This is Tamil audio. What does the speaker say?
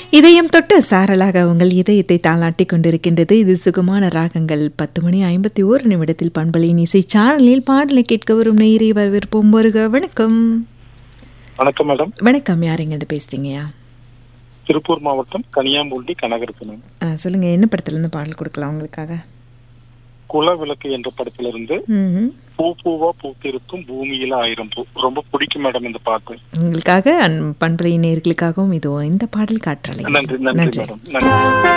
இதயம் தொட்டு சாரலாக உங்கள் இதயத்தை தாளாட்டி கொண்டிருக்கின்றது இது சுகமான ராகங்கள் பத்து மணி ஐம்பத்தி ஓரு நிமிடத்தில் பண்பலின் இசை சாரலில் பாடலை கேட்க வரும் நேரை வரவேற்போம் வருக வணக்கம் வணக்கம் மேடம் வணக்கம் யாருங்க இது பேசுறீங்கயா திருப்பூர் மாவட்டம் கனியாம்பூண்டி கனகரத்தினம் ஆ, சொல்லுங்க என்ன படத்துல இருந்து பாடல் கொடுக்கலாம் உங்களுக்காக குல விளக்கு என்ற படத்திலிருந்து ம்ஹும். பூ பூவா பூத்திருக்கும் பூமியில ஆயிரம் பூ ரொம்ப பிடிக்கும் மேடம் இந்த பாட்டு உங்களுக்காக அன்- பண்பலை நேர்களுக்காகவும் இதோ இந்த பாடல் காற்றலை நன்றி நன்றி மேடம் நன்றி